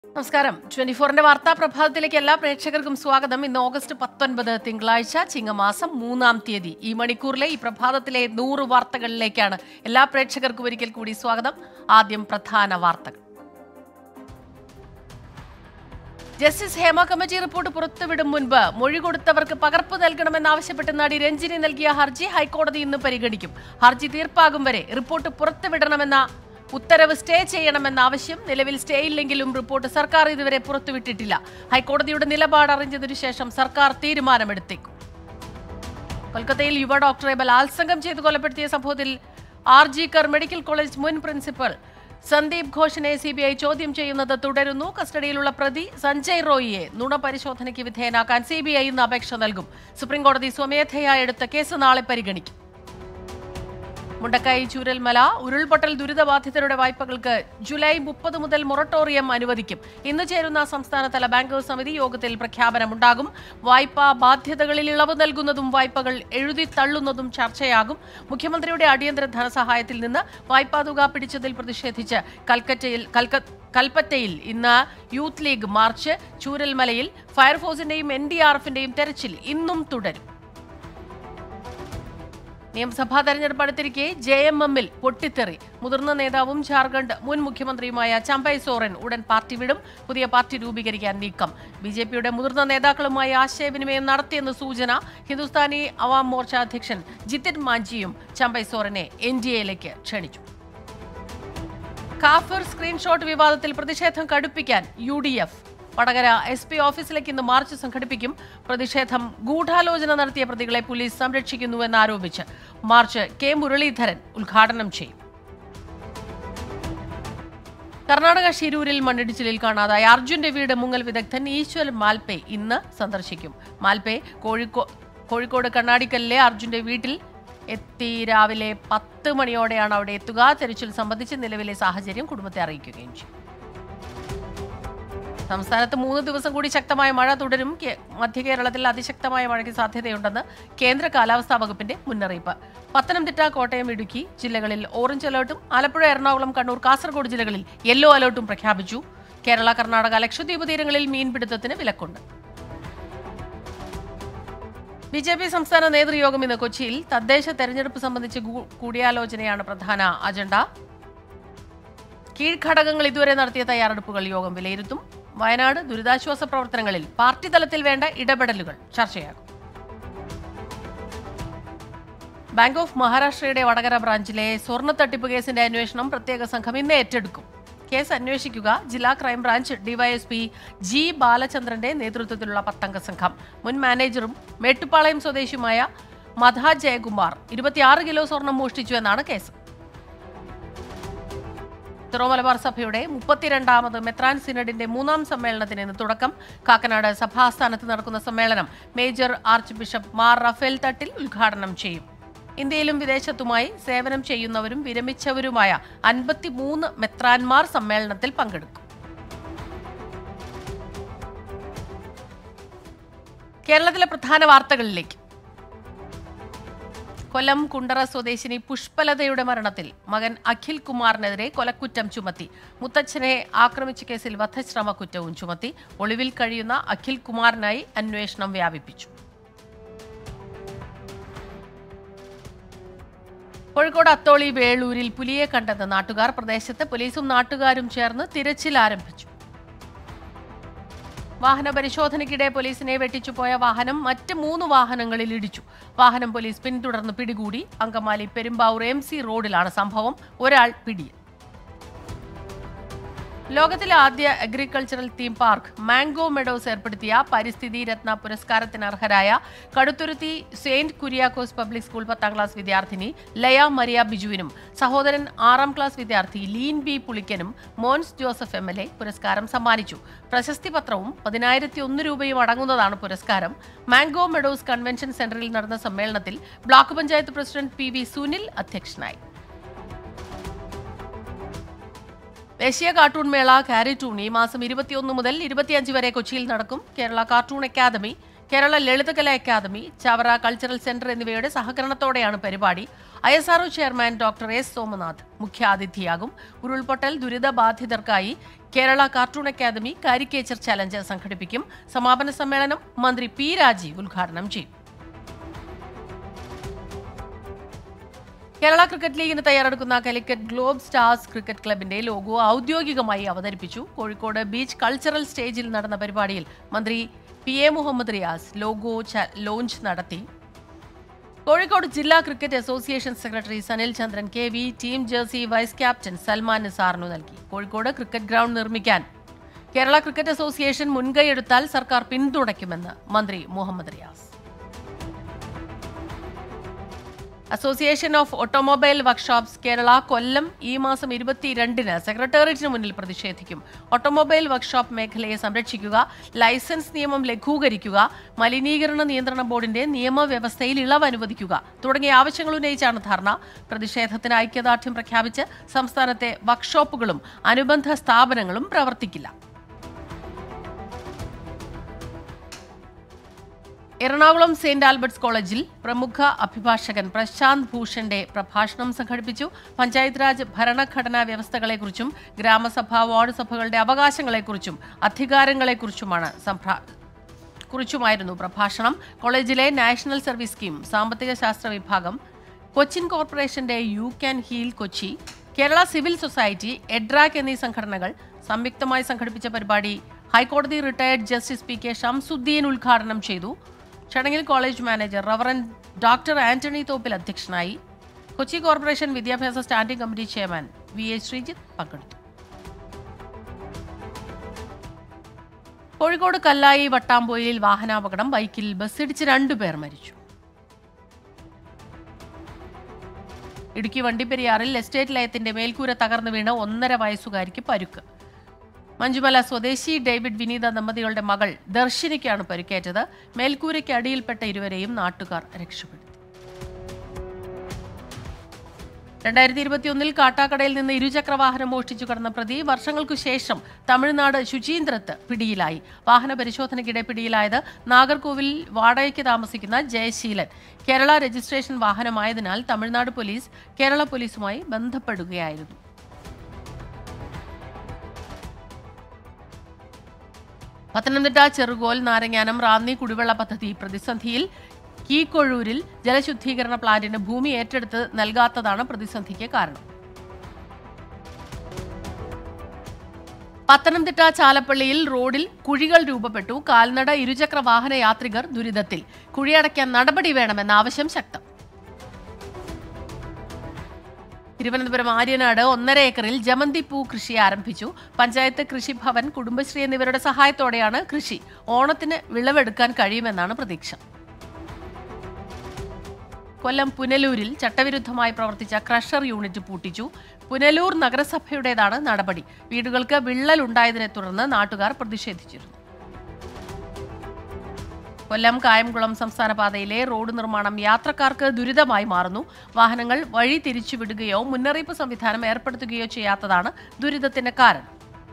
നമസ്കാരം ട്വന്റി ഫോറിന്റെ വാർത്താ പ്രഭാതത്തിലേക്ക് എല്ലാ പ്രേക്ഷകർക്കും സ്വാഗതം ഇന്ന് ഓഗസ്റ്റ് പത്തൊൻപത് തിങ്കളാഴ്ച ചിങ്ങമാസം മൂന്നാം തീയതി ഈ മണിക്കൂറിലെ ഈ പ്രഭാതത്തിലെ നൂറ് വാർത്തകളിലേക്കാണ് എല്ലാ പ്രേക്ഷകർക്കും ഒരിക്കൽ കൂടി സ്വാഗതം ആദ്യം പ്രധാന വാർത്തകൾ ജസ്റ്റിസ് ഹേമ കമ്മിറ്റി റിപ്പോർട്ട് പുറത്തുവിടും മുൻപ് മൊഴി കൊടുത്തവർക്ക് പകർപ്പ് നൽകണമെന്നാവശ്യപ്പെട്ട് നടി രഞ്ജിനി നൽകിയ ഹർജി ഹൈക്കോടതി ഇന്ന് പരിഗണിക്കും ഹർജി തീർപ്പാകും വരെ റിപ്പോർട്ട് പുറത്തുവിടണമെന്ന ഉത്തരവ് സ്റ്റേ ചെയ്യണമെന്ന ആവശ്യം നിലവിൽ സ്റ്റേ ഇല്ലെങ്കിലും റിപ്പോർട്ട് സർക്കാർ ഇതുവരെ പുറത്തുവിട്ടിട്ടില്ല ഹൈക്കോടതിയുടെ നിലപാട് അറിഞ്ഞതിനു ശേഷം സർക്കാർ തീരുമാനമെടുത്തേക്കും കൊൽക്കത്തയിൽ യുവ ഡോക്ടറെ ബലാത്സംഗം ചെയ്ത് കൊലപ്പെടുത്തിയ സംഭവത്തിൽ R G Kar medical college മുൻ പ്രിൻസിപ്പൽ സന്ദീപ് ഘോഷിനെ സി ബി ഐ ചോദ്യം ചെയ്യുന്നത് തുടരുന്നു കസ്റ്റഡിയിലുള്ള പ്രതി സഞ്ജയ് റോയിയെ നുണ പരിശോധനയ്ക്ക് വിധേയനാക്കാൻ സി ബി ഐ ഇന്ന് അപേക്ഷ നൽകും സുപ്രീംകോടതി സ്വമേധയാ എടുത്ത കേസ് നാളെ പരിഗണിക്കും മുണ്ടക്കായി ചൂരൽമല ഉരുൾപൊട്ടൽ ദുരിതബാധിതരുടെ വായ്പകൾക്ക് ജൂലൈ മുപ്പത് മുതൽ മൊറട്ടോറിയം അനുവദിക്കും ഇന്ന് ചേരുന്ന സംസ്ഥാനതല ബാങ്കേഴ്സ് സമിതി യോഗത്തിൽ പ്രഖ്യാപനമുണ്ടാകും വായ്പാ ബാധ്യതകളിൽ ഇളവ് നൽകുന്നതും വായ്പകൾ എഴുതി തള്ളുന്നതും ചർച്ചയാകും മുഖ്യമന്ത്രിയുടെ അടിയന്തര ധനസഹായത്തിൽ നിന്ന് വായ്പാ തുക പിടിച്ചതിൽ പ്രതിഷേധിച്ച് കൽക്കറ്റയിൽ കൽക്ക കൽപ്പറ്റയിൽ ഇന്ന് യൂത്ത് ലീഗ് മാർച്ച് ചൂരൽമലയിൽ ഫയർഫോഴ്സിന്റെയും എൻ ഡി ആർ എഫിന്റെയും തെരച്ചിൽ ഇന്നും തുടരും നിയമസഭാ തെരഞ്ഞെടുപ്പ് അടുത്തിരിക്കെ ജെ എം എമ്മിൽ പൊട്ടിത്തെറി മുതിർന്ന നേതാവും ജാർഖണ്ഡ് മുൻ മുഖ്യമന്ത്രിയുമായ ചമ്പൈ സോറൻ ഉടൻ പാർട്ടി വിടും പുതിയ പാർട്ടി രൂപീകരിക്കാൻ നീക്കം ബി ജെ പിയുടെ മുതിർന്ന നേതാക്കളുമായി ആശയവിനിമയം നടത്തിയെന്ന് സൂചന ഹിന്ദുസ്ഥാനി അവാം മോർച്ച അധ്യക്ഷൻ ജിതിൻ മാഞ്ചിയും ചമ്പൈ സോറനെ എൻ ഡി എയിലേക്ക് ക്ഷണിച്ചു കാഫിർ സ്ക്രീൻഷോട്ട് വിവാദത്തിൽ പ്രതിഷേധം കടുപ്പിക്കാൻ U D F Vadakara S P ഓഫീസിലേക്ക് ഇന്ന് മാർച്ച് സംഘടിപ്പിക്കും പ്രതിഷേധം ഗൂഢാലോചന നടത്തിയ പ്രതികളെ പോലീസ് സംരക്ഷിക്കുന്നുവെന്ന് ആരോപിച്ച് മാർച്ച് കെ മുരളീധരൻ ഉദ്ഘാടനം ചെയ്യും കർണാടക ഷിരൂരിൽ മണ്ണിടിച്ചിലിൽ കാണാതായ അർജുന്റെ വീട് മുങ്ങൽ വിദഗ്ധൻ ഈശ്വർ മാൽപെ ഇന്ന് സന്ദർശിക്കും മാൽപെ കോഴിക്കോ കോഴിക്കോട് കണ്ണാടിക്കലിലെ അർജുന്റെ വീട്ടിൽ എത്തി രാവിലെ പത്ത് മണിയോടെയാണ് അവിടെ എത്തുക തെരച്ചിൽ സംബന്ധിച്ച് നിലവിലെ സാഹചര്യം കുടുംബത്തെ അറിയിക്കുകയും ചെയ്യും സംസ്ഥാനത്ത് മൂന്ന് ദിവസം കൂടി ശക്തമായ മഴ തുടരും കേ- മധ്യ കേരളത്തിൽ അതിശക്തമായ മഴയ്ക്ക് സാധ്യതയുണ്ടെന്ന് കേന്ദ്ര കാലാവസ്ഥാ വകുപ്പിന്റെ മുന്നറിയിപ്പ് പത്തനംതിട്ട കോട്ടയം ഇടുക്കി ജില്ലകളിൽ ഓറഞ്ച് അലർട്ടും ആലപ്പുഴ എറണാകുളം കണ്ണൂർ കാസർഗോഡ് ജില്ലകളിൽ യെല്ലോ അലർട്ടും പ്രഖ്യാപിച്ചു കേരള കർണാടക ലക്ഷദ്വീപ് തീരങ്ങളിൽ മീൻപിടുത്തത്തിന് വിലക്കുണ്ട് ബി ജെ പി സംസ്ഥാന നേതൃയോഗം ഇന്ന് കൊച്ചിയിൽ തദ്ദേശ തെരഞ്ഞെടുപ്പ് സംബന്ധിച്ച് ഗൂ- കൂടിയാലോചനയാണ് പ്രധാന അജണ്ട കീഴ്ഘടകങ്ങൾ ഇതുവരെ നടത്തിയ തയ്യാറെടുപ്പുകൾ യോഗം വിലയിരുത്തും വയനാട് ദുരിതാശ്വാസ പ്രവർത്തനങ്ങളിൽ പാർട്ടി തലത്തിൽ വേണ്ട ഇടപെടലുകൾ ചർച്ചയാകും ബാങ്ക് ഓഫ് മഹാരാഷ്ട്രയുടെ വടകര ബ്രാഞ്ചിലെ സ്വർണ്ണ തട്ടിപ്പ് കേസിന്റെ അന്വേഷണം പ്രത്യേക സംഘം ഇന്ന് ഏറ്റെടുക്കും കേസ് അന്വേഷിക്കുക ജില്ലാ ക്രൈംബ്രാഞ്ച് ഡിവൈഎസ്പി ജി ബാലചന്ദ്രന്റെ നേതൃത്വത്തിലുള്ള പത്തംഗ സംഘം മുൻ മാനേജറും മേട്ടുപ്പാളയം സ്വദേശിയുമായ മധ ജയകുമാർ ഇരുപത്തിയാറ് കിലോ സ്വർണം മോഷ്ടിച്ചു എന്നാണ് കേസ് തിരുമലബാർ സഭയുടെ മുപ്പത്തിരണ്ടാമത് മെത്രാൻ സിനഡിന്റെ മൂന്നാം സമ്മേളനത്തിന് ഇന്ന് തുടക്കം കാക്കനാട് സഭാസ്ഥാനത്ത് നടക്കുന്ന സമ്മേളനം major archbishop Mar Raphael Thattil ഉദ്ഘാടനം ചെയ്യും ഇന്ത്യയിലും വിദേശത്തുമായി സേവനം ചെയ്യുന്നവരും വിരമിച്ചവരുമായ അൻപത്തിമൂന്ന് മെത്രാൻമാർ സമ്മേളനത്തിൽ പങ്കെടുക്കും കേരളത്തിലെ പ്രധാന വാർത്തകളിലേക്ക് കൊല്ലം കുണ്ടറ സ്വദേശിനി പുഷ്പലതയുടെ മരണത്തിൽ മകൻ അഖിൽ കുമാറിനെതിരെ കൊലക്കുറ്റം ചുമത്തി മുത്തച്ഛനെ ആക്രമിച്ച കേസിൽ വധശ്രമ കുറ്റവും ചുമത്തി ഒളിവിൽ കഴിയുന്ന അഖിൽ കുമാറിനായി അന്വേഷണം വ്യാപിപ്പിച്ചു കോഴിക്കോട് അത്തോളി വേളൂരിൽ പുലിയെ കണ്ടെന്ന് നാട്ടുകാർ പ്രദേശത്ത് പോലീസും നാട്ടുകാരും ചേർന്ന് തിരച്ചിൽ ആരംഭിച്ചു വാഹന പരിശോധനയ്ക്കിടെ പോലീസിനെ വെട്ടിച്ചുപോയ വാഹനം മറ്റ് മൂന്ന് വാഹനങ്ങളിൽ ഇടിച്ചു വാഹനം പോലീസ് പിന്തുടർന്ന് പിടികൂടി അങ്കമാലി പെരുമ്പാവൂർ എം സി റോഡിലാണ് സംഭവം ഒരാൾ പിടിയിൽ ലോകത്തിലെ ആദ്യ agricultural theme park mango meadows ഏർപ്പെടുത്തിയ പരിസ്ഥിതി രത്ന പുരസ്കാരത്തിന് അർഹരായ Kaduthuruthy saint Kuriakose public school പത്താം ക്ലാസ് വിദ്യാർത്ഥിനി ലയ മരിയ ബിജുവിനും സഹോദരൻ ആറാം ക്ലാസ് വിദ്യാർത്ഥി ലീൻ ബി പുളിക്കനും Mons Joseph M L A പുരസ്കാരം സമ്മാനിച്ചു പ്രശസ്തി പത്രവും പതിനായിരത്തി ഒന്ന് രൂപയും അടങ്ങുന്നതാണ് പുരസ്കാരം മാംഗോ മെഡോസ് കൺവെൻഷൻ സെന്ററിൽ നടന്ന സമ്മേളനത്തിൽ block panchayat president P V Sunil അധ്യക്ഷനായി ദേശീയ കാർട്ടൂൺ മേള കാരിറ്റൂൺ ഈ മാസം ഇരുപത്തിയൊന്ന് മുതൽ ഇരുപത്തിയഞ്ച് വരെ കൊച്ചിയിൽ നടക്കും Kerala cartoon academy Kerala Lalithakala academy Chavara cultural centre എന്നിവയുടെ സഹകരണത്തോടെയാണ് പരിപാടി I S R O chairman doctor S Somanath മുഖ്യാതിഥിയാകും ഉരുൾപൊട്ടൽ ദുരിതബാധിതർക്കായി Kerala cartoon academy caricature challenge സംഘടിപ്പിക്കും സമാപന സമ്മേളനം മന്ത്രി പി രാജീവ് ഉദ്ഘാടനം ചെയ്യും കേരള ക്രിക്കറ്റ് ലീഗിന് തയ്യാറെടുക്കുന്ന കാലിക്കറ്റ് ഗ്ലോബ് സ്റ്റാർസ് ക്രിക്കറ്റ് ക്ലബിന്റെ ലോഗോ ഔദ്യോഗികമായി അവതരിപ്പിച്ചു കോഴിക്കോട് ബീച്ച് കൾച്ചറൽ സ്റ്റേജിൽ നടന്ന പരിപാടിയിൽ മന്ത്രി P A Muhammad Riyas logo ച- ലോഞ്ച് നടത്തി കോഴിക്കോട് ജില്ലാ cricket association secretary Sanil Chandran K V team jersey vice captain Salman നിസാറിനു നൽകി കോഴിക്കോട് ക്രിക്കറ്റ് ഗ്രൗണ്ട് നിർമ്മിക്കാൻ കേരള ക്രിക്കറ്റ് അസോസിയേഷൻ മുൻകൈയെടുത്താൽ സർക്കാർ പിന്തുണയ്ക്കുമെന്ന് മന്ത്രി Muhammad Riyas association of automobile workshops Kerala Kollam ഈ മാസം ഇരുപത്തിരണ്ടിന് സെക്രട്ടേറിയറ്റിന് മുന്നിൽ പ്രതിഷേധിക്കും ഓട്ടോമൊബൈൽ വർക്ക്ഷോപ്പ് മേഖലയെ സംരക്ഷിക്കുക ലൈസൻസ് നിയമം ലഘൂകരിക്കുക മലിനീകരണ നിയന്ത്രണ ബോർഡിന്റെ നിയമവ്യവസ്ഥയിൽ ഇളവ് അനുവദിക്കുക തുടങ്ങിയ ആവശ്യങ്ങൾ ഉന്നയിച്ചാണ് ധർണ പ്രതിഷേധത്തിന് ഐക്യദാർഢ്യം പ്രഖ്യാപിച്ച് സംസ്ഥാനത്തെ വർക്ക്ഷോപ്പുകളും അനുബന്ധ സ്ഥാപനങ്ങളും പ്രവർത്തിക്കില്ല എറണാകുളം സെന്റ് ആൽബർട്ട്സ് കോളേജിൽ പ്രമുഖ അഭിഭാഷകൻ പ്രശാന്ത് ഭൂഷന്റെ പ്രഭാഷണം സംഘടിപ്പിച്ചു പഞ്ചായത്ത് രാജ് ഭരണഘടനാ വ്യവസ്ഥകളെക്കുറിച്ചും ഗ്രാമസഭ വാർഡ് സഭകളുടെ അവകാശങ്ങളെക്കുറിച്ചും അധികാരങ്ങളെക്കുറിച്ചുമാണ് സംഭ്രാ കുറിച്ചുമായിരുന്നു പ്രഭാഷണം കോളേജിലെ നാഷണൽ സർവീസ് സ്കീം സാമ്പത്തിക ശാസ്ത്ര വിഭാഗം കൊച്ചിൻ കോർപ്പറേഷന്റെ you can heal Kochi Kerala civil society എഡ്രാക്ക് എന്നീ സംഘടനകൾ സംയുക്തമായി സംഘടിപ്പിച്ച പരിപാടി ഹൈക്കോടതി retired justice P K Shamsuddin ഉദ്ഘാടനം ചെയ്തു ചടങ്ങിൽ college manager reverend doctor Antony Thoppil അധ്യക്ഷനായി കൊച്ചി കോർപ്പറേഷൻ വിദ്യാഭ്യാസ standing committee chairman V A Sreejith പങ്കെടുത്തു കോഴിക്കോട് കല്ലായി വട്ടാമ്പൊയിലിൽ വാഹനാപകടം ബൈക്കിൽ ബസ്സിടിച്ച് രണ്ടുപേർ മരിച്ചു ഇടുക്കി വണ്ടിപ്പെരിയാറിൽ എസ്റ്റേറ്റ് ലയത്തിന്റെ മേൽക്കൂര തകർന്നു വീണ് ഒന്നര വയസ്സുകാരിക്ക് പരുക്ക് മഞ്ജുമല സ്വദേശി ഡേവിഡ് വിനീത ദമ്പതികളുടെ മകൾ ദർശിനിക്കാണ് പരിക്കേറ്റത് മേൽക്കൂരയ്ക്ക് അടിയിൽപ്പെട്ട ഇരുവരെയും നാട്ടുകാർ രക്ഷപ്പെടുത്തി രണ്ടായിരത്തി ഇരുപത്തിയൊന്നിൽ കാട്ടാക്കടയിൽ നിന്ന് ഇരുചക്ര വാഹനം മോഷ്ടിച്ചു കടന്ന പ്രതി വർഷങ്ങൾക്കു ശേഷം തമിഴ്നാട് ശുചീന്ദ്രത്ത് പിടിയിലായി വാഹന പരിശോധനയ്ക്കിടെ പിടിയിലായത് നാഗർകോവിൽ വാടകയ്ക്ക് താമസിക്കുന്ന ജയശീലൻ കേരള രജിസ്ട്രേഷൻ വാഹനമായതിനാൽ തമിഴ്നാട് പോലീസ് കേരള പോലീസുമായി ബന്ധപ്പെടുകയായിരുന്നു പത്തനംതിട്ട ചെറുകോൽ നാരങ്ങാനം റാന്നി കുടിവെള്ള പദ്ധതി പ്രതിസന്ധിയിൽ കീക്കൊഴൂരിൽ ജലശുദ്ധീകരണ പ്ലാന്റിന് ഭൂമി ഏറ്റെടുത്ത് നൽകാത്തതാണ് പ്രതിസന്ധിക്ക് കാരണം പത്തനംതിട്ട ചാലപ്പള്ളിയിൽ റോഡിൽ കുഴികൾ രൂപപ്പെട്ടു കാൽനട ഇരുചക്ര വാഹന യാത്രികർ ദുരിതത്തിൽ കുഴിയടയ്ക്കാൻ നടപടി വേണമെന്ന ആവശ്യം ശക്തം തിരുവനന്തപുരം ആര്യനാട് ഒന്നര ഏക്കറിൽ ജമന്തി പൂ കൃഷി ആരംഭിച്ചു പഞ്ചായത്ത് കൃഷിഭവൻ കുടുംബശ്രീ എന്നിവരുടെ സഹായത്തോടെയാണ് കൃഷി ഓണത്തിന് വിളവെടുക്കാൻ കഴിയുമെന്നാണ് പ്രതീക്ഷ കൊല്ലം പുനലൂരിൽ ചട്ടവിരുദ്ധമായി പ്രവർത്തിച്ച ക്രഷർ യൂണിറ്റ് പൂട്ടിച്ചു പുനലൂർ നഗരസഭയുടേതാണ് നടപടി വീടുകൾക്ക് വിള്ളൽ ഉണ്ടായതിനെ തുടർന്ന് നാട്ടുകാർ പ്രതിഷേധിച്ചിരുന്നു കൊല്ലം കായംകുളം സംസ്ഥാന പാതയിലെ റോഡ് നിർമ്മാണം യാത്രക്കാർക്ക് ദുരിതമായി മാറുന്നു വാഹനങ്ങൾ വഴി തിരിച്ചുവിടുകയോ മുന്നറിയിപ്പ് സംവിധാനം ഏർപ്പെടുത്തുകയോ ചെയ്യാത്തതാണ് ദുരിതത്തിന് കാരണം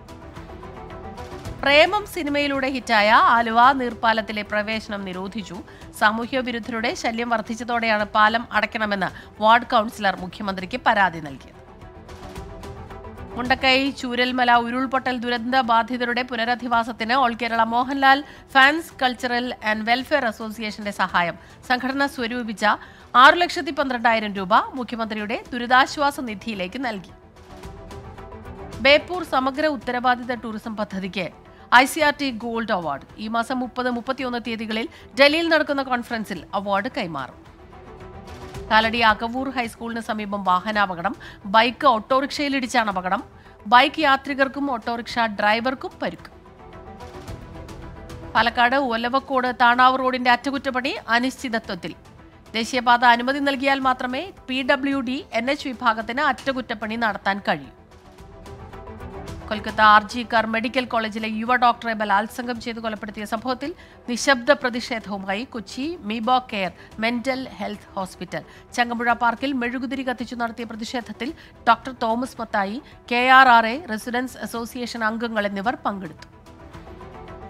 പ്രേമം സിനിമയിലൂടെ ഹിറ്റായ ആലുവ നീർപ്പാലത്തിലെ പ്രവേശനം നിരോധിച്ചു സാമൂഹ്യ വിരുദ്ധരുടെ ശല്യം വർദ്ധിച്ചതോടെയാണ് പാലം അടയ്ക്കണമെന്ന് വാർഡ് കൗൺസിലർ മുഖ്യമന്ത്രിക്ക് പരാതി നൽകിയത് മുണ്ടക്കൈ ചൂരൽമല ഉരുൾപൊട്ടൽ ദുരന്ത ബാധിതരുടെ പുനരധിവാസത്തിന് all Kerala Mohanlal fans cultural and welfare അസോസിയേഷന്റെ സഹായം സംഘടന സ്വരൂപിച്ച ആറു ലക്ഷത്തി പന്ത്രണ്ടായിരം രൂപ മുഖ്യമന്ത്രിയുടെ ദുരിതാശ്വാസ നിധിയിലേക്ക് നൽകി ബേപ്പൂർ സമഗ്ര ഉത്തരവാദിത്ത ടൂറിസം പദ്ധതിക്ക് I C R T gold award ഈ മാസം മുപ്പത് മുപ്പത്തിയൊന്ന് തീയതികളിൽ ഡൽഹിയിൽ നടക്കുന്ന കോൺഫറൻസിൽ അവാർഡ് കൈമാറും കാലടി അകവൂർ ഹൈസ്കൂളിന് സമീപം വാഹനാപകടം ബൈക്ക് ഓട്ടോറിക്ഷയിലിടിച്ചാണ് അപകടം ബൈക്ക് യാത്രികർക്കും ഓട്ടോറിക്ഷ ഡ്രൈവർക്കും പരുക്ക് പാലക്കാട് ഒലവക്കോട് താണാവ് റോഡിന്റെ അറ്റകുറ്റപ്പണി അനിശ്ചിതത്വത്തിൽ ദേശീയപാത അനുമതി നൽകിയാൽ മാത്രമേ P W D N H വിഭാഗത്തിന് അറ്റകുറ്റപ്പണി നടത്താൻ കഴിയൂ Kolkata R G Kar medical കോളേജിലെ യുവ ഡോക്ടറെ ബലാത്സംഗം ചെയ്ത് കൊലപ്പെടുത്തിയ സംഭവത്തിൽ നിശബ്ദ പ്രതിഷേധവുമായി Kochi Meebo care mental health hospital Changampuzha പാർക്കിൽ മെഴുകുതിരി കത്തിച്ചു നടത്തിയ പ്രതിഷേധത്തിൽ doctor Thomas Mathai K R R A residence association അംഗങ്ങൾ എന്നിവർ പങ്കെടുത്തു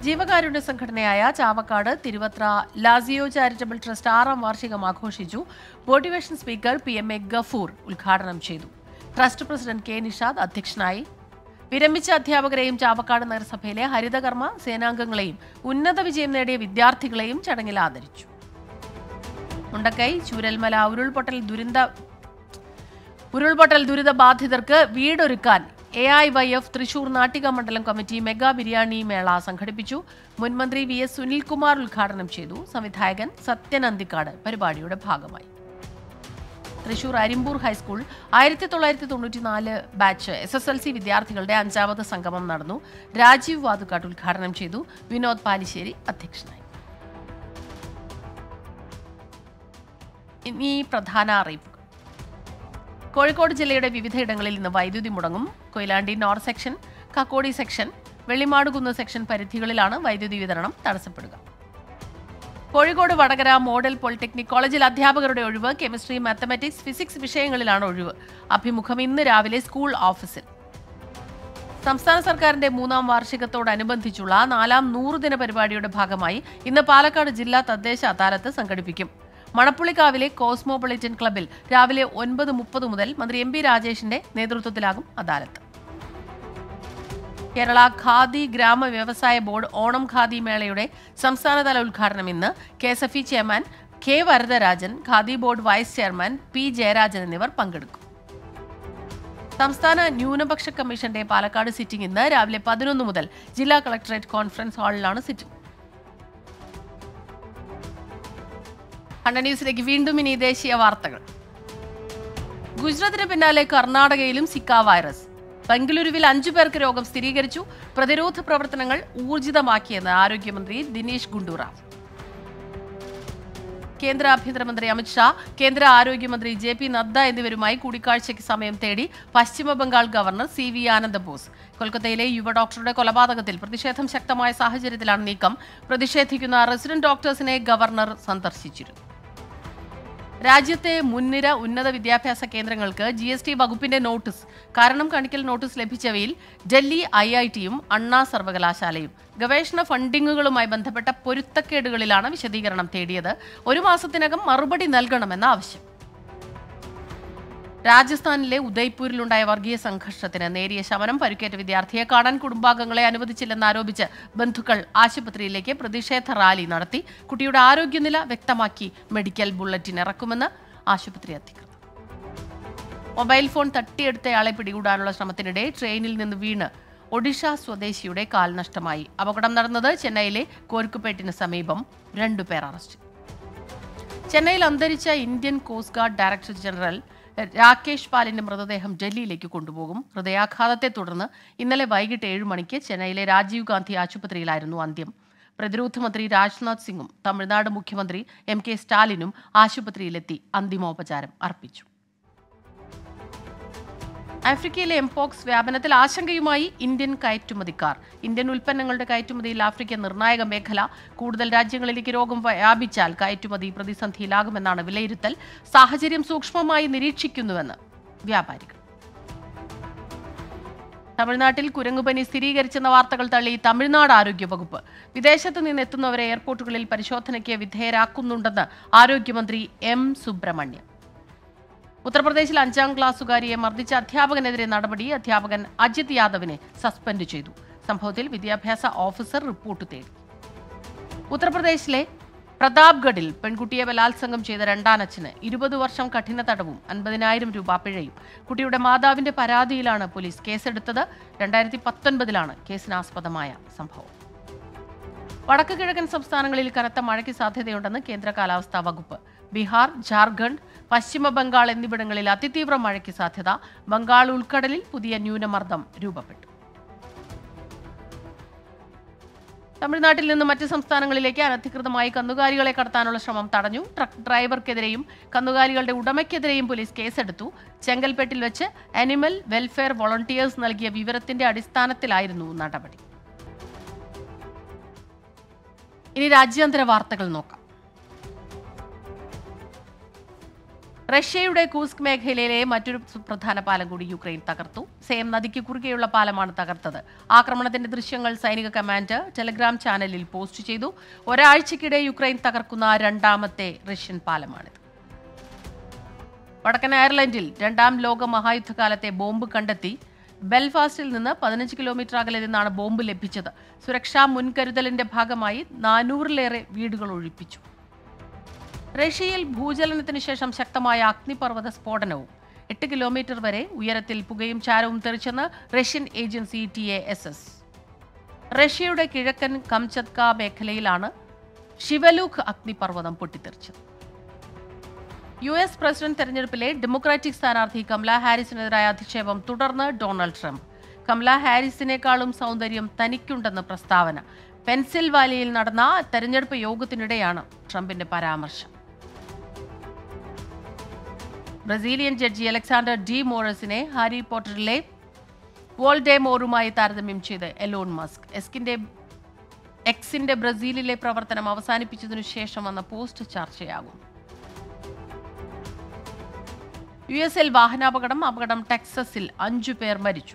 ജീവകാരുണ്യ സംഘടനയായ Chavakkad Thiruvathra Lazio charitable trust ആറാം വാർഷികം ആഘോഷിച്ചു motivation speaker P M A Gafoor ഉദ്ഘാടനം ചെയ്തു ട്രസ്റ്റ് പ്രസിഡന്റ് കെ നിഷാദ് അധ്യക്ഷനായി വിരമിച്ച അധ്യാപകരെയും ചാവക്കാട് നഗരസഭയിലെ ഹരിതകർമ്മ സേനാംഗങ്ങളെയും ഉന്നത വിജയം നേടിയ വിദ്യാർത്ഥികളെയും ചടങ്ങിൽ ആദരിച്ചു മുണ്ടക്കൈ ചൂരൽമല ഉരുൾപൊട്ടൽ ദുരന്ത ഉരുൾപൊട്ടൽ ദുരിതബാധിതർക്ക് വീടൊരുക്കാൻ A I Y F Thrissur Nattika മണ്ഡലം കമ്മിറ്റി മെഗാ ബിരിയാണി മേള സംഘടിപ്പിച്ചു മുൻമന്ത്രി വി എസ് സുനിൽകുമാർ ഉദ്ഘാടനം ചെയ്തു സംവിധായകൻ സത്യൻ അന്തിക്കാട് പരിപാടിയുടെ ഭാഗമായി തൃശൂർ അരിമ്പൂർ ഹൈസ്കൂൾ ആയിരത്തി തൊള്ളായിരത്തി തൊണ്ണൂറ്റിനാല് batch S S L C വിദ്യാർത്ഥികളുടെ അഞ്ചാമത് സംഗമം നടന്നു രാജീവ് വാതുക്കാട്ട് ഉദ്ഘാടനം ചെയ്തു വിനോദ് പാലിശ്ശേരി അധ്യക്ഷനായി ഇനി പ്രധാന അറിയിപ്പുകൾ കോഴിക്കോട് ജില്ലയുടെ വിവിധയിടങ്ങളിൽ ഇന്ന് വൈദ്യുതി മുടങ്ങും Koyilandy north section Kakkodi section Vellimadukunnu section പരിധികളിലാണ് വൈദ്യുതി വിതരണം തടസ്സപ്പെടുക കോഴിക്കോട് വടകര മോഡൽ പോളിടെക്നിക് കോളേജിൽ അധ്യാപകരുടെ ഒഴിവ് കെമിസ്ട്രി മാത്തമാറ്റിക്സ് ഫിസിക്സ് വിഷയങ്ങളിലാണ് ഒഴിവ് അഭിമുഖം ഇന്ന് രാവിലെ സ്കൂൾ ഓഫീസിൽ സംസ്ഥാന സർക്കാരിന്റെ മൂന്നാം വാർഷികത്തോടനുബന്ധിച്ചുള്ള നാലാം നൂറുദിന പരിപാടിയുടെ ഭാഗമായി ഇന്ന് പാലക്കാട് ജില്ലാ തദ്ദേശ അദാലത്ത് സംഘടിപ്പിക്കും മണപ്പുള്ളിക്കാവിലെ കോസ്മോപൊളിറ്റൻ ക്ലബിൽ രാവിലെ ഒൻപത് മുപ്പത് മുതൽ മന്ത്രി എം പി രാജേഷിന്റെ നേതൃത്വത്തിലാകും അദാലത്ത് കേരള ഖാദി ഗ്രാമ വ്യവസായ ബോർഡ് ഓണം ഖാദി മേളയുടെ സംസ്ഥാനതല ഉദ്ഘാടനം ഇന്ന് K S F E chairman K Varadarajan Khadi board vice chairman P Jayarajan എന്നിവർ പങ്കെടുക്കും സംസ്ഥാന ന്യൂനപക്ഷ കമ്മീഷന്റെ പാലക്കാട് സിറ്റിംഗ് ഇന്ന് രാവിലെ പതിനൊന്ന് മുതൽ ജില്ലാ കളക്ടറേറ്റ് കോൺഫറൻസ് ഹാളിലാണ് സിറ്റിംഗ് കണ്ട ന്യൂസിലേക്ക് വീണ്ടും ഇനി ദേശീയ വാർത്തകൾ ഗുജറാത്തിന് പിന്നാലെ കർണാടകയിലും സിക്ക വൈറസ് ബംഗളൂരുവിൽ അഞ്ചു പേർക്ക് രോഗം സ്ഥിരീകരിച്ചു പ്രതിരോധ പ്രവർത്തനങ്ങൾ ഊർജിതമാക്കിയെന്ന് ആരോഗ്യമന്ത്രി ദിനേശ് ഗുണ്ടൂറാവ് കേന്ദ്ര ആഭ്യന്തരമന്ത്രി അമിത്ഷാ കേന്ദ്ര ആരോഗ്യമന്ത്രി ജെ പി നദ്ദ എന്നിവരുമായി കൂടിക്കാഴ്ചയ്ക്ക് സമയം തേടി പശ്ചിമ Bengal governor C V Ananda Bose കൊൽക്കത്തയിലെ യുവ ഡോക്ടറുടെ കൊലപാതകത്തിൽ പ്രതിഷേധം ശക്തമായ സാഹചര്യത്തിലാണ് നീക്കം പ്രതിഷേധിക്കുന്ന റെസിഡന്റ് ഡോക്ടേഴ്സിനെ ഗവർണർ സന്ദർശിച്ചിരുന്നു രാജ്യത്തെ മുൻനിര ഉന്നത വിദ്യാഭ്യാസ കേന്ദ്രങ്ങൾക്ക് ജി എസ് ടി വകുപ്പിന്റെ നോട്ടീസ് കാരണം കാണിക്കൽ നോട്ടീസ് ലഭിച്ചവയിൽ ഡൽഹി ഐ ഐ ടിയും അണ്ണാ സർവകലാശാലയും ഗവേഷണ ഫണ്ടിങ്ങുകളുമായി ബന്ധപ്പെട്ട പൊരുത്തക്കേടുകളിലാണ് വിശദീകരണം തേടിയത് ഒരു മാസത്തിനകം മറുപടി നൽകണമെന്ന ആവശ്യം രാജസ്ഥാനിലെ ഉദയ്പൂരിലുണ്ടായ വർഗീയ സംഘർഷത്തിന് നേരിയ ശമനം പരുക്കേറ്റ വിദ്യാർത്ഥിയെ കാണാൻ കുടുംബാംഗങ്ങളെ അനുവദിച്ചില്ലെന്നാരോപിച്ച് ബന്ധുക്കൾ ആശുപത്രിയിലേക്ക് പ്രതിഷേധ റാലി നടത്തി കുട്ടിയുടെ ആരോഗ്യനില വ്യക്തമാക്കി മെഡിക്കൽ ബുള്ളറ്റിൻ ഇറക്കുമെന്ന് ആശുപത്രി അധികൃതർ മൊബൈൽ ഫോൺ തട്ടിയെടുത്തയാളെ പിടികൂടാനുള്ള ശ്രമത്തിനിടെ ട്രെയിനിൽ നിന്ന് വീണ് ഒഡീഷ സ്വദേശിയുടെ കാൽ നഷ്ടമായി അപകടം നടന്നത് ചെന്നൈയിലെ കോർക്കുപേട്ടിന് സമീപം രണ്ടുപേർ അറസ്റ്റ് ചെന്നൈയിൽ അന്തരിച്ച Indian coast guard director general Rakesh പാലിന്റെ മൃതദേഹം ഡൽഹിയിലേക്ക് കൊണ്ടുപോകും ഹൃദയാഘാതത്തെ തുടർന്ന് ഇന്നലെ വൈകിട്ട് ഏഴ് മണിക്ക് ചെന്നൈയിലെ രാജീവ് ഗാന്ധി ആശുപത്രിയിലായിരുന്നു അന്ത്യം പ്രതിരോധ മന്ത്രി രാജ്നാഥ് സിംഗും തമിഴ്നാട് മുഖ്യമന്ത്രി എം കെ സ്റ്റാലിനും ആശുപത്രിയിലെത്തി അന്തിമോപചാരം അർപ്പിച്ചു ആഫ്രിക്കയിലെ എംപോക്സ് വ്യാപനത്തിൽ ആശങ്കയുമായി ഇന്ത്യൻ കയറ്റുമതിക്കാർ ഇന്ത്യൻ ഉൽപ്പന്നങ്ങളുടെ കയറ്റുമതിയിൽ ആഫ്രിക്ക നിർണായക മേഖല കൂടുതൽ രാജ്യങ്ങളിലേക്ക് രോഗം വ്യാപിച്ചാൽ കയറ്റുമതി പ്രതിസന്ധിയിലാകുമെന്നാണ് വിലയിരുത്തൽ സാഹചര്യം സൂക്ഷ്മമായി നിരീക്ഷിക്കുന്നുവെന്ന് വ്യാപാരികൾ തമിഴ്നാട്ടിൽ കുരങ്ങുപനി സ്ഥിരീകരിച്ചെന്ന വാർത്തകൾ തള്ളി തമിഴ്നാട് ആരോഗ്യവകുപ്പ് വിദേശത്ത് നിന്ന് എത്തുന്നവരെ എയർപോർട്ടുകളിൽ പരിശോധനയ്ക്ക് വിധേയരാക്കുന്നുണ്ടെന്ന് ആരോഗ്യമന്ത്രി എം സുബ്രഹ്മണ്യം ഉത്തർപ്രദേശിൽ അഞ്ചാം ക്ലാസ്സുകാരിയെ മർദ്ദിച്ച അധ്യാപകനെതിരെ നടപടി അധ്യാപകൻ അജിത് യാദവിനെ സസ്പെൻഡ് ചെയ്തു സംഭവത്തിൽ വിദ്യാഭ്യാസ ഓഫീസർ റിപ്പോർട്ട് തേടി ഉത്തർപ്രദേശിലെ പ്രതാപ്ഗഡിൽ പെൺകുട്ടിയെ ബലാത്സംഗം ചെയ്ത രണ്ടാനച്ഛന് ഇരുപത് വർഷം കഠിന തടവും അൻപതിനായിരം രൂപ പിഴയും കുട്ടിയുടെ മാതാവിന്റെ പരാതിയിലാണ് പോലീസ് കേസെടുത്തത് രണ്ടായിരത്തി പത്തൊൻപതിലാണ് കേസിനാസ്പദമായ സംഭവം വടക്ക് കിഴക്കൻ സംസ്ഥാനങ്ങളിൽ കനത്ത മഴയ്ക്ക് സാധ്യതയുണ്ടെന്ന് കേന്ദ്ര കാലാവസ്ഥാ വകുപ്പ് ബീഹാർ ജാർഖണ്ഡ് പശ്ചിമ ബംഗാൾ എന്നിവിടങ്ങളിൽ അതിതീവ്ര മഴയ്ക്ക് സാധ്യത ബംഗാൾ ഉൾക്കടലിൽ പുതിയ ന്യൂനമർദ്ദം രൂപപ്പെട്ടു തമിഴ്നാട്ടിൽ നിന്ന് മറ്റ് സംസ്ഥാനങ്ങളിലേക്ക് അനധികൃതമായി കന്നുകാലികളെ കടത്താനുള്ള ശ്രമം തടഞ്ഞു ട്രക്ക് ഡ്രൈവർക്കെതിരെയും കന്നുകാലികളുടെ ഉടമയ്ക്കെതിരെയും പോലീസ് കേസെടുത്തു ചെങ്കൽപ്പെട്ടിൽ വെച്ച് അനിമൽ വെൽഫെയർ വോളണ്ടിയേഴ്സ് നൽകിയ വിവരത്തിന്റെ അടിസ്ഥാനത്തിലായിരുന്നു നടപടി ഇനി രാജ്യാന്തര വാർത്തകൾ നോക്കാം റഷ്യയുടെ കൂസ്ക് മേഖലയിലെ മറ്റൊരു സുപ്രധാന പാലം കൂടി യുക്രൈൻ തകർത്തു സെയം നദിക്ക് കുറുകെയുള്ള പാലമാണ് തകർത്തത് ആക്രമണത്തിന്റെ ദൃശ്യങ്ങൾ സൈനിക കമാൻഡ് ടെലഗ്രാം ചാനലിൽ പോസ്റ്റ് ചെയ്തു ഒരാഴ്ചക്കിടെ യുക്രൈൻ തകർക്കുന്ന രണ്ടാമത്തെ റഷ്യൻ പാലമാണിത് വടക്കൻ അയർലൻഡിൽ രണ്ടാം ലോക മഹായുദ്ധകാലത്തെ ബോംബ് കണ്ടെത്തി ബെൽഫാസ്റ്റിൽ നിന്ന് പതിനഞ്ച് കിലോമീറ്റർ അകലെ നിന്നാണ് ബോംബ് ലഭിച്ചത് സുരക്ഷാ മുൻകരുതലിന്റെ ഭാഗമായി നാനൂറിലേറെ വീടുകൾ ഒഴിപ്പിച്ചു റഷ്യയിൽ ഭൂചലനത്തിന് ശേഷം ശക്തമായ അഗ്നിപർവ്വത സ്ഫോടനവും എട്ട് കിലോമീറ്റർ വരെ ഉയരത്തിൽ പുകയും ചാരവും തെറിച്ചെന്ന് Russian agency T A S S റഷ്യയുടെ കിഴക്കൻ കംചത്ക മേഖലയിലാണ് ഷിവലൂഖ് അഗ്നിപർവ്വതം പൊട്ടിത്തെറിച്ചത് യു എസ് പ്രസിഡന്റ് തെരഞ്ഞെടുപ്പിലെ ഡെമോക്രാറ്റിക് സ്ഥാനാർത്ഥി കമല ഹാരിസിനെതിരായ അധിക്ഷേപം തുടർന്ന് ഡൊണാൾഡ് ട്രംപ് കമല ഹാരിസിനേക്കാളും സൗന്ദര്യം തനിക്കുണ്ടെന്ന് പ്രസ്താവന പെൻസിൽവാലിയയിൽ നടന്ന തെരഞ്ഞെടുപ്പ് യോഗത്തിനിടെയാണ് ട്രംപിന്റെ പരാമർശം ബ്രസീലിയൻ ജഡ്ജി അലക്സാണ്ടർ ഡി മോറസിനെ ഹാരി പോട്ടറിലെ വോൾഡേമോറുമായി താരതമ്യം ചെയ്ത് എലോൺ മസ്ക് എസ്കിന്റെ എക്സിന്റെ ബ്രസീലിലെ പ്രവർത്തനം അവസാനിപ്പിച്ചതിനു ശേഷം വന്ന പോസ്റ്റ് ചർച്ചയാകും യു എസിൽ വാഹനാപകടം അപകടം ടെക്സസിൽ അഞ്ചു പേർ മരിച്ചു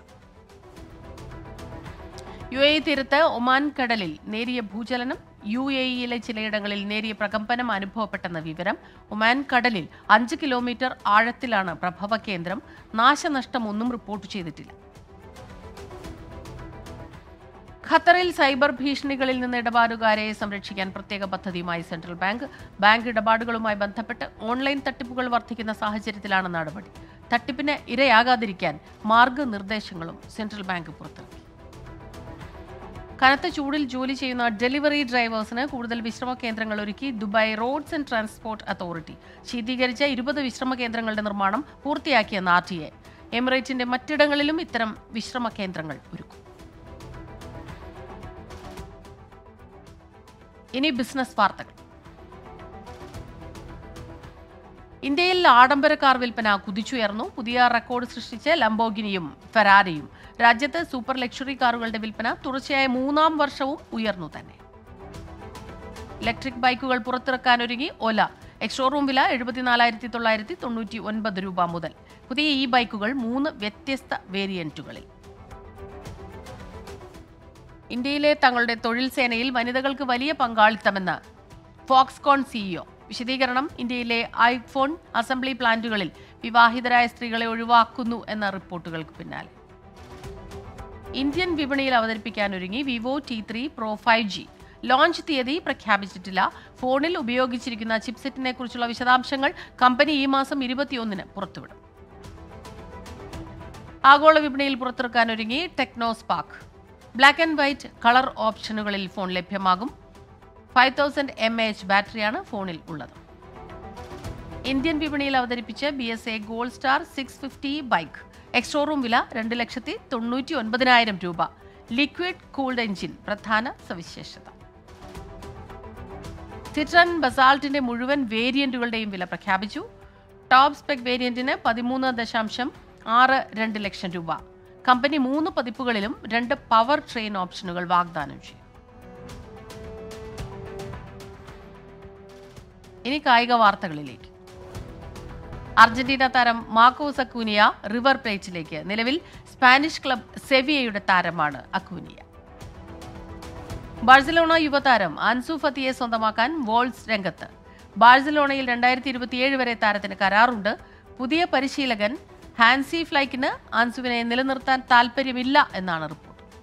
യു എ തീരത്ത് ഒമാൻ കടലിൽ നേരിയ ഭൂചലനം യു എ ഇയിലെ ചിലയിടങ്ങളിൽ നേരിയ പ്രകമ്പനം അനുഭവപ്പെട്ടെന്ന വിവരം ഒമാൻ കടലിൽ അഞ്ച് കിലോമീറ്റർ ആഴത്തിലാണ് പ്രഭവ കേന്ദ്രം നാശനഷ്ടം ഒന്നും റിപ്പോർട്ട് ചെയ്തിട്ടില്ല ഖത്തറിൽ സൈബർ ഭീഷണികളിൽ നിന്ന് ഇടപാടുകാരെ സംരക്ഷിക്കാൻ പ്രത്യേക പദ്ധതിയുമായി സെൻട്രൽ ബാങ്ക് ബാങ്ക് ഇടപാടുകളുമായി ബന്ധപ്പെട്ട് ഓൺലൈൻ തട്ടിപ്പുകൾ വർദ്ധിക്കുന്ന സാഹചര്യത്തിലാണ് നടപടി തട്ടിപ്പിന് ഇരയാകാതിരിക്കാൻ മാർഗനിർദ്ദേശങ്ങളും സെൻട്രൽ ബാങ്ക് പുറത്തിറക്കി കനത്ത ചൂടിൽ ജോലി ചെയ്യുന്ന ഡെലിവറി ഡ്രൈവേഴ്സിന് കൂടുതൽ വിശ്രമ കേന്ദ്രങ്ങൾ ഒരുക്കി Dubai roads and transport authority ശീതീകരിച്ച ഇരുപത് വിശ്രമ കേന്ദ്രങ്ങളുടെ നിർമ്മാണം പൂർത്തിയാക്കിയെന്ന് ആർ ടി എ എമിറേറ്റിന്റെ മറ്റിടങ്ങളിലും ഇത്തരം വിശ്രമ കേന്ദ്രങ്ങൾ ഒരുക്കും ഇനി ബിസിനസ് വാർത്തകൾ ഇന്ത്യയിൽ ആഡംബര കാർ വിൽപ്പന കുതിച്ചുയർന്നു പുതിയ റെക്കോർഡ് സൃഷ്ടിച്ച് ലംബോഗിനിയും ഫെറാരിയും രാജ്യത്ത് സൂപ്പർ ലക്ഷറി കാറുകളുടെ വിൽപ്പന തുടർച്ചയായ മൂന്നാം വർഷവും ഉയർന്നു തന്നെ ഇലക്ട്രിക് ബൈക്കുകൾ പുറത്തിറക്കാനൊരുങ്ങി ഒല എക്സ്ഷോറൂം വില എഴുപത്തിനാലായിരത്തി തൊള്ളായിരത്തി തൊണ്ണൂറ്റി ഒൻപത് രൂപ മുതൽ പുതിയ ഈ ബൈക്കുകൾ മൂന്ന് വ്യത്യസ്ത വേരിയന്റുകളിൽ ഇന്ത്യയിലെ തങ്ങളുടെ തൊഴിൽ സേനയിൽ വനിതകൾക്ക് വലിയ പങ്കാളിത്തമെന്ന് ഫോക്സ്കോൺ സിഇഒ വിശദീകരണം ഇന്ത്യയിലെ ഐഫോൺ അസംബ്ലി പ്ലാന്റുകളിൽ വിവാഹിതരായ സ്ത്രീകളെ ഒഴിവാക്കുന്നു എന്ന റിപ്പോർട്ടുകൾക്ക് പിന്നാലെ ഇന്ത്യൻ വിപണിയിൽ അവതരിപ്പിക്കാനൊരുങ്ങി Vivo T three pro five G launch തീയതി പ്രഖ്യാപിച്ചിട്ടില്ല ഫോണിൽ ഉപയോഗിച്ചിരിക്കുന്ന ചിപ്സെറ്റിനെ കുറിച്ചുള്ള വിശദാംശങ്ങൾ കമ്പനി ഈ മാസം ഇരുപത്തിയൊന്നിന് പുറത്തുവിടും ആഗോള വിപണിയിൽ പുറത്തിറക്കാനൊരുങ്ങി Tecno Spark black and white colour ഓപ്ഷനുകളിൽ ഫോൺ ലഭ്യമാകും ഫൈവ് തൗസൻഡ് എം എച്ച് ബാറ്ററിയാണ് ഫോണിൽ ഉള്ളത് ഇന്ത്യൻ വിപണിയിൽ അവതരിപ്പിച്ച B S A gold star six fifty bike ex showroom വില രണ്ട് ലക്ഷത്തി തൊണ്ണൂറ്റി ഒൻപതിനായിരം രൂപ ലിക്വിഡ് കൂൾഡ് എഞ്ചിൻ പ്രധാന സവിശേഷത സിട്രൺ ബസാൾട്ടിന്റെ മുഴുവൻ വേരിയന്റുകളുടെയും വില പ്രഖ്യാപിച്ചു ടോപ്പ് സ്പെക് വേരിയന്റിന് പതിമൂന്ന് ദശാംശം ആറ് രണ്ട് ലക്ഷം രൂപ കമ്പനി മൂന്ന് പതിപ്പുകളിലും രണ്ട് പവർ ട്രെയിൻ ഓപ്ഷനുകൾ വാഗ്ദാനം ചെയ്യും ഇനി കായിക വാർത്തകളിലേക്ക് അർജന്റീന താരം മാർക്കോസ് അക്കൂനിയ റിവർ പ്ലേറ്റിലേക്ക് നിലവിൽ സ്പാനിഷ് ക്ലബ് സെവിയയുടെ താരമാണ് അക്കൂനിയ ബാഴ്സലോണ യുവതാരം അൻസു ഫത്തിയെ സ്വന്തമാക്കാൻ വോൾസ് രംഗത്ത് ബാഴ്സലോണയിൽ രണ്ടായിരത്തി ഇരുപത്തിയേഴ് വരെ താരത്തിന് കരാറുണ്ട് പുതിയ പരിശീലകൻ ഹാൻസി ഫ്ലൈക്കിന് അൻസുവിനെ നിലനിർത്താൻ താൽപ്പര്യമില്ല എന്നാണ് റിപ്പോർട്ട്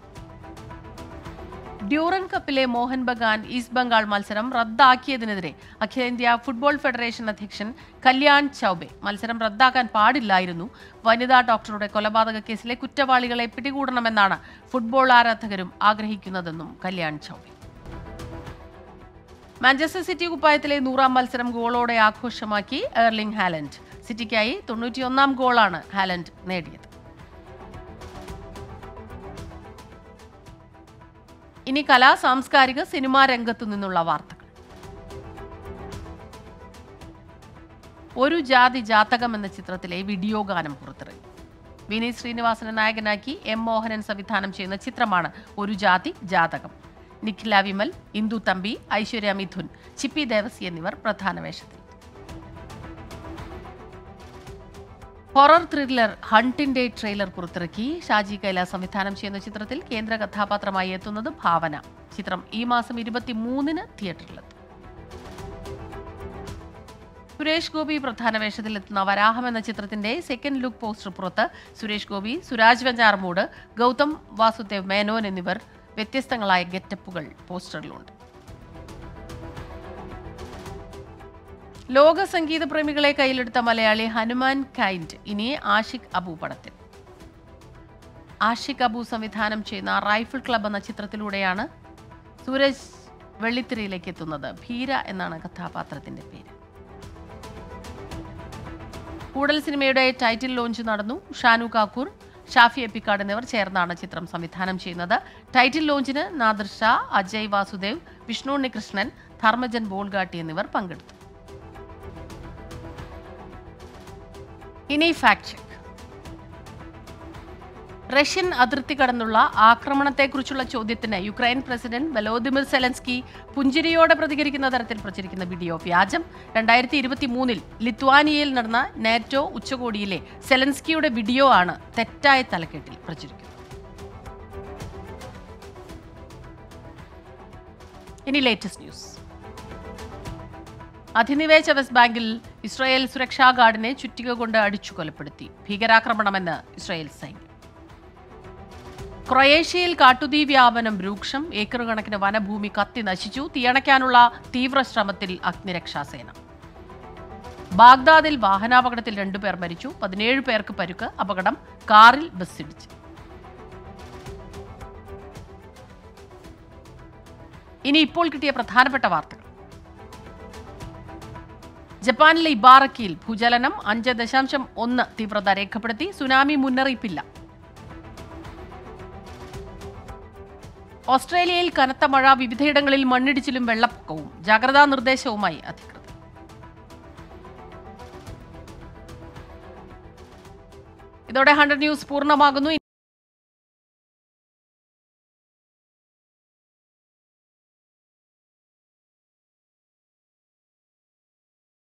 ഡ്യൂറൻ കപ്പിലെ മോഹൻ ബഗാൻ ഈസ്റ്റ് ബംഗാൾ മത്സരം റദ്ദാക്കിയതിനെതിരെ അഖിലേന്ത്യാ ഫുട്ബോൾ ഫെഡറേഷൻ അധ്യക്ഷൻ കല്യാൺ ചൌബെ മത്സരം റദ്ദാക്കാൻ പാടില്ലായിരുന്നു വനിതാ ഡോക്ടറുടെ കൊലപാതക കേസിലെ കുറ്റവാളികളെ പിടികൂടണമെന്നാണ് ഫുട്ബോൾ ആരാധകരും ആഗ്രഹിക്കുന്നതെന്നും കല്യാൺ ചൌബെ മാഞ്ചസ്റ്റർ സിറ്റി കുപ്പായത്തിലെ നൂറാം മത്സരം ഗോളോടെ ആഘോഷമാക്കി എർലിംഗ് ഹാലൻഡ് സിറ്റിക്കായി തൊണ്ണൂറ്റിയൊന്നാം ഗോളാണ് ഹാലൻഡ് നേടിയത് ഇനി കലാ സാംസ്കാരിക സിനിമാ രംഗത്തു നിന്നുള്ള വാർത്തകൾ ഒരു ജാതി ജാതകം എന്ന ചിത്രത്തിലെ വീഡിയോ ഗാനം പുറത്തിറങ്ങി വിനീത് ശ്രീനിവാസനെ നായകനാക്കി എം മോഹനൻ സംവിധാനം ചെയ്യുന്ന ചിത്രമാണ് ഒരു ജാതി ജാതകം നിഖില വിമൽ ഇന്ദു തമ്പി ഐശ്വര്യ മിഥുൻ ചിപ്പി ദേവസി എന്നിവർ പ്രധാന വേഷത്തിൽ ഹൊറർ ത്രില്ലർ ഹണ്ടിന്റെ ട്രെയിലർ പുറത്തിറക്കി ഷാജി കൈലാസ് സംവിധാനം ചെയ്യുന്ന ചിത്രത്തിൽ കേന്ദ്ര കഥാപാത്രമായി എത്തുന്നത് ഭാവന ചിത്രം ഈ മാസം ഇരുപത്തിമൂന്നിന് തിയേറ്ററിലെത്തും സുരേഷ് ഗോപി പ്രധാന വേഷത്തിലെത്തുന്ന വരാഹം എന്ന ചിത്രത്തിന്റെ സെക്കൻഡ് ലുക്ക് പോസ്റ്റർ പുറത്ത് സുരേഷ് ഗോപി സുരാജ് വെഞ്ഞാറമൂട് ഗൗതം വാസുദേവ് മേനോൻ എന്നിവർ വ്യത്യസ്തങ്ങളായ ഗെറ്റപ്പുകൾ പോസ്റ്ററിലുണ്ട് ലോക സംഗീത പ്രേമികളെ കയ്യിലെടുത്ത മലയാളി ഹനുമാൻ കൈൻഡ് ഇനി ആഷിഖ് അബു പടത്തിൽ ആഷിഖ് അബു സംവിധാനം ചെയ്യുന്ന റൈഫിൾ ക്ലബ് എന്ന ചിത്രത്തിലൂടെയാണ് സൂരജ് വെള്ളിത്തിരയിലേക്ക് എത്തുന്നത് ഭീര എന്നാണ് കഥാപാത്രത്തിന്റെ പേര് കൂടൽ സിനിമയുടെ ടൈറ്റിൽ ലോഞ്ച് നടന്നു ഷാനു കാക്കൂർ ഷാഫി എപ്പിക്കാട് എന്നിവർ ചേർന്നാണ് ചിത്രം സംവിധാനം ചെയ്യുന്നത് ടൈറ്റിൽ ലോഞ്ചിന് നാദിർ ഷാ അജയ് വാസുദേവ് വിഷ്ണു ഉണ്ണികൃഷ്ണൻ ധർമ്മജൻ ബോൾഗാട്ടി എന്നിവർ പങ്കെടുത്തു ഇനി ഫാക്ട് ചെക്ക് റഷ്യൻ അതിർത്തി കടന്നുള്ള ആക്രമണത്തെക്കുറിച്ചുള്ള ചോദ്യത്തിന് യുക്രൈൻ പ്രസിഡന്റ് വലോദിമിർ സെലൻസ്കി പുഞ്ചിരിയോടെ പ്രതികരിക്കുന്ന തരത്തിൽ പ്രചരിക്കുന്ന വീഡിയോ വ്യാജം രണ്ടായിരത്തി ഇരുപത്തി മൂന്നിൽ ലിത്വാനിയയിൽ നടന്ന നാറ്റോ ഉച്ചകോടിയിലെ സെലൻസ്കിയുടെ വീഡിയോ ആണ് തെറ്റായ തലക്കെട്ടിൽ പ്രചരിക്കുന്നത് ഇനി ലേറ്റസ്റ്റ് ന്യൂസ് അധിനിവേശ വെസ്റ്റ് ബാങ്കിൽ ഇസ്രായേൽ സുരക്ഷാ ഗാർഡിനെ ചുറ്റിക കൊണ്ട് അടിച്ചു കൊലപ്പെടുത്തി ഭീകരാക്രമണമെന്ന് ഇസ്രായേൽ സൈന്യം ക്രൊയേഷ്യയിൽ കാട്ടുതീ വ്യാപനം രൂക്ഷം ഏക്കർ കണക്കിന് വനഭൂമി കത്തി നശിച്ചു തീയണയ്ക്കാനുള്ള തീവ്ര ശ്രമത്തിൽ അഗ്നിരക്ഷാസേന ബാഗ്ദാദിൽ വാഹനാപകടത്തിൽ രണ്ടുപേർ മരിച്ചു പതിനേഴ് പേർക്ക് പരുക്ക് അപകടം കാറിൽ ബസ്സിടിച്ച് ഇനി ഇപ്പോൾ കിട്ടിയ പ്രധാനപ്പെട്ട വാർത്തകൾ ജപ്പാനിലെ ഇബാറക്കിയിൽ ഭൂചലനം അഞ്ച് ദശാംശം ഒന്ന് തീവ്രത രേഖപ്പെടുത്തി സുനാമി മുന്നറിയിപ്പില്ല ഓസ്ട്രേലിയയിൽ കനത്ത മഴ വിവിധയിടങ്ങളിൽ മണ്ണിടിച്ചിലും വെള്ളപ്പൊക്കവും ജാഗ്രതാ നിർദ്ദേശവുമായി അധികൃതർ ഇതോടെ ഹൺഡ്രഡ് ന്യൂസ് പൂർണ്ണമാകുന്നു